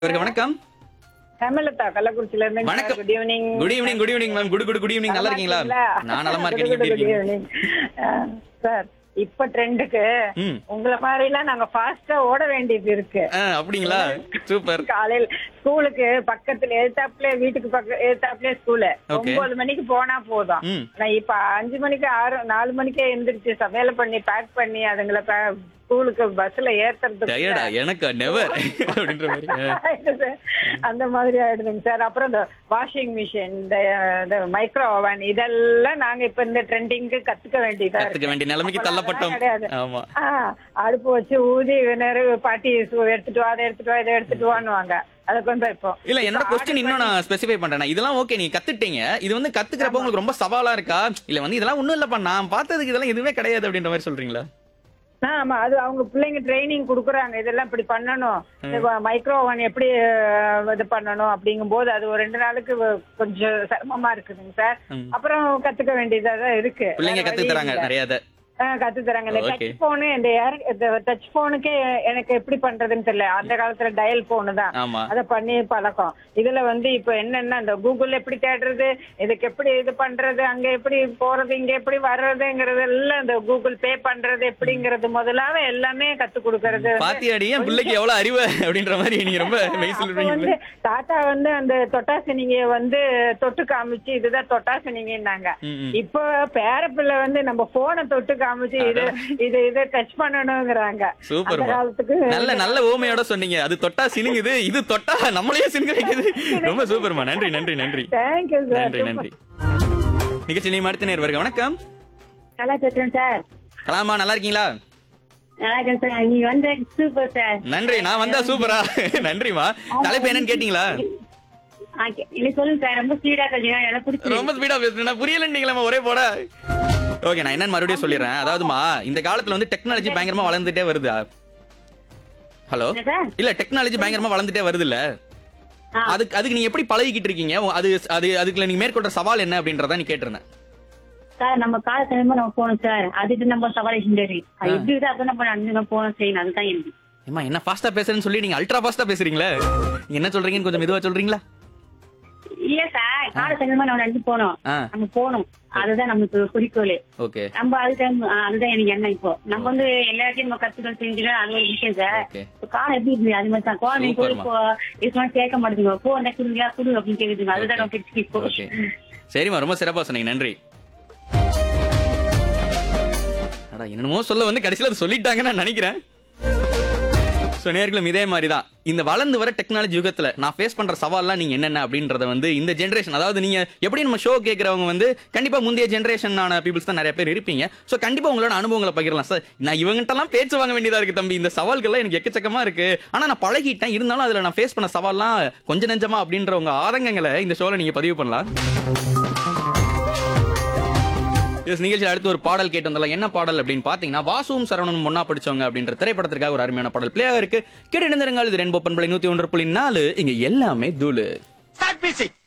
இவருக்கு வணக்கம் ஹேமலதா கள்ளக்குறிச்சில இருந்து வணக்கம். Good evening good evening good evening ma'am good good good evening நல்லா இருக்கீங்களா நான் நலமா இருக்கேன் நீங்க எப்படி இருக்கீங்க சார் இப்ப ட்ரெண்டுக்கு ம். உங்களை மாதிரி எல்லாம் நாங்க ஃபாஸ்டா ஓட வேண்டியது இருக்கு ஆ, அப்படிங்களா சூப்பர் காலையில ஸ்கூலுக்கு பக்கத்துல எழுத்தாப்புல வீட்டுக்கு பக்கம் எழுத்தாப்புல ஸ்கூலு Okay. ஒன்பது மணிக்கு போனா போதும் ம். நான் இப்ப அஞ்சு மணிக்கு ஆறு நாலு மணிக்கே எந்திரிச்சு சமையல் பண்ணி பேக் பண்ணி அதுங்களை ப- ஸ்கூலுக்கு பஸ்ல ஏத்துறதுக்கு டயர்டா எனக்கு நெவர் அப்படின்ற மாதிரி ஆ. ஆயிடுது. அந்த மாதிரி ஆயிடுதுங்க சார் அப்புறம் இந்த வாஷிங் மிஷின் இந்த மைக்ரோ ஓவன் இதெல்லாம் நாங்க இப்ப இந்த ட்ரெண்டிங்க்கு கத்துக்க வேண்டியதா கத்துக்க வேண்டிய நிலைமைக்கு அப்ப தள்ளப்பட்டோம் அதெல்லாம் கிடையாது. ஆமா ஆ, அடுப்பு வச்சு ஊதி நெருவு பாட்டி சு- எடுத்துட்டு வா அதை எடுத்துட்டு வா இதை எடுத்துட்டு வான்னுவாங்க அதை கொண்டு போய் இப்போ இல்ல என்னோட கொஸ்டின் இன்னும் நான் ஸ்பெசிஃபை பண்றேன் இதெல்லாம் ஓகே நீங்க கத்துட்டீங்க இது வந்து கத்துக்கிறப்ப உங்களுக்கு ரொம்ப சவாலா இருக்கா இல்ல வந்து இதெல்லாம் ஒண்ணும் இல்லப்பா நான் பார்த்ததுக்கு இதெல்லாம் எதுவுமே கிடையாது அப்படின்ற மாதிரி சொல்றீங்களா ஆ, ஆமா அது அவங்க பிள்ளைங்க ட்ரைனிங் குடுக்குறாங்க இதெல்லாம் இப்படி பண்ணணும் மைக்ரோ ஓவன் எப்படி அஹ், இது பண்ணணும் அப்படிங்கும் போது அது ஒரு ரெண்டு நாளுக்கு வ- கொஞ்சம் சிரமமா இருக்குதுங்க சார் ம். அப்புறம் கத்துக்க வேண்டியதா தான் இருக்கு பிள்ளைங்க வேற கத்து வழி தராங்க இல்ல. நிறைய இதை. ஆ, கத்து தராங்க இந்த Okay. டச் போனு இந்த ஏர் இந்த டச் போனுக்கே எனக்கு எப்படி பண்றதுன்னு தெரியல அந்த காலத்துல டயல் போனு தான் ஆமா அத பண்ணி பழக்கம் இதுல வந்து இப்ப என்னன்னா இந்த கூகுள் எப்படி தேடுறது இதுக்கு எப்படி இது பண்றது அங்க எப்படி போறது இங்க எப்படி வர்றதுங்கிறது எல்லாம் இந்த கூகுள் பே பண்றது எப்படிங்கிறது முதலாவே எல்லாமே கத்து கொடுக்கறது பாத்தியாடி என் பிள்ளைக்கு எவ்வளவு அறிவு அப்படின்ற மாதிரி நீங்க ரொம்ப மெய் அப்ப சொல்றீங்க வந்து தாத்தா வந்து அந்த தொட்டாசினிங்க வந்து தொட்டு காமிச்சு இதுதான் தொட்டாசினிங்கன்னாங்க ம், ம். இப்போ பேரப்பிள்ளை வந்து நம்ம போனை தொட்டு காமிச்சு இது இது இதை டச் பண்ணணுங்கிறாங்க சூப்பர் அந்த காலத்துக்கு நல்ல நல்ல ஓமையோட சொன்னீங்க அது தொட்டா சினுங்குது இது தொட்டா நம்மளையே சினுங்க வைக்குது ரொம்ப சூப்பர்மா நன்றி நன்றி நன்றி தேங்க்யூ சார் நன்றி நன்றி நிகழ்ச்சி நீ அடுத்த நேர் வருக வணக்கம் நல்லா பேசுறேன் சார் கலாமா நல்லா இருக்கீங்களா நல்லா இருக்கேன் சார் நீங்க வந்து சூப்பர் சார் நன்றி நான் வந்தா சூப்பரா நன்றிமா தலைப்பு என்னன்னு கேட்டீங்களா ஆ, கே- இல்ல சொல்லுங்க சார் ரொம்ப ஸ்பீடா பேசுறீங்க எனக்கு பிடிச்சி ரொம்ப ஸ்பீடா பேசுறேன் புரியலன்னீங்களா ஒரே போட ஓகே நான் என்னன்னு மறுபடியும் சொல்லிடுறேன் அதாவதுமா இந்த காலத்துல வந்து டெக்னாலஜி பயங்கரமா வளர்ந்துட்டே வருதா ஹலோ என்ன சார் இல்ல டெக்னாலஜி பயங்கரமா வளர்ந்துட்டே வருது இல்ல ஆ. அதுக்கு அதுக்கு நீங்க எப்படி பழகிக்கிட்டு இருக்கீங்க அது அது அதுக்குள்ள நீங்க மேற்கொண்ட சவால் என்ன அப்படின்றத நீ கேட்டிருந்தேன் சார் நம்ம கால கிளம்ப நம்ம போகணும் சார் அதுக்கு நம்ம சவால் செஞ்சாரு அது எப்படி இருக்குது அதான் நம்ம நடந்து போகணும் செய்யணும் அதுதான் எனக்கு ஏமா என்ன ஃபாஸ்டா பேசுறேன்னு சொல்லி நீங்க அல்ட்ரா ஃபாஸ்டா பேசுறீங்களே நீங்க என்ன சொல்றீங்கன்னு கொஞ்சம் மெதுவா சொல்றீங்களா இல்ல சார் கால கிளம்ப நம்ம நடந்து போகணும் ஆ நம்ம போகணும் அதுதான் நமக்கு குறிக்கோள் ஓகே நம்ம அதுதான் ஆ, அதுதான் எனக்கு என்ன இப்போ நம்ம வந்து எல்லாத்தையும் நம்ம கத்துக்கணும் செஞ்சுக்கலாம் அது ஒரு விஷயம் சார் ஓகே இப்ப காலம் எப்படி இருக்குது அது மாதிரி தான் குழந்தைங்க கூட இப்போ இது சொன்னா கேட்க மாட்டேங்குங்க போ என்ன குடுங்க குடு அப்படின்னு கேக்குதுங்க அதுதான் நம்ம பிடிச்சி இப்போ ஓகே சரிம்மா ரொம்ப சிறப்பா சொன்னீங்க நன்றி அடா என்னமோ சொல்ல வந்து கடைசியில அதை சொல்லிட்டாங்கன்னு நான் நினைக்கிறேன் ஸோ நேர்களும் இதே மாதிரி தான் இந்த வளர்ந்து வர டெக்னாலஜி யுகத்துல நான் ஃபேஸ் பண்ற சவால்லாம் நீங்க என்னென்ன அப்படின்றத வந்து இந்த ஜென்ரேஷன் அதாவது நீங்க எப்படி நம்ம ஷோ கேட்கறவங்க வந்து கண்டிப்பா முந்தைய ஜென்ரேஷனான பீப்புள்ஸ் தான் நிறைய பேர் இருப்பீங்க ஸோ கண்டிப்பா உங்களோட அனுபவங்களை பகிரலாம் சார் நான் இவங்ககிட்டலாம் பேச்சு வாங்க வேண்டியதா இருக்கு தம்பி இந்த சவால்கள்லாம் எனக்கு எக்கச்சக்கமா இருக்கு ஆனா நான் பழகிட்டேன் இருந்தாலும் அதுல நான் ஃபேஸ் பண்ண சவால்லாம் கொஞ்சம் நெஞ்சமா அப்படின்ற உங்க ஆதங்கங்களை இந்த ஷோல நீங்க பதிவு பண்ணலாம் எஸ் நிகழ்ச்சியில் அடுத்து ஒரு பாடல் கேட்டு வந்தலாம் என்ன பாடல் அப்படின்னு பாத்தீங்கன்னா வாசுவும் சரவணனும் ஒன்னா படிச்சவங்க அப்படின்ற திரைப்படத்திற்காக ஒரு அருமையான பாடல் பிளேயா இருக்கு கேட்டு இணைந்திருங்கள் இது ரெண்டு பண்பலை நூத்தி ஒன்று புள்ளி நாலு இங்க எல்லாமே தூளு Start music.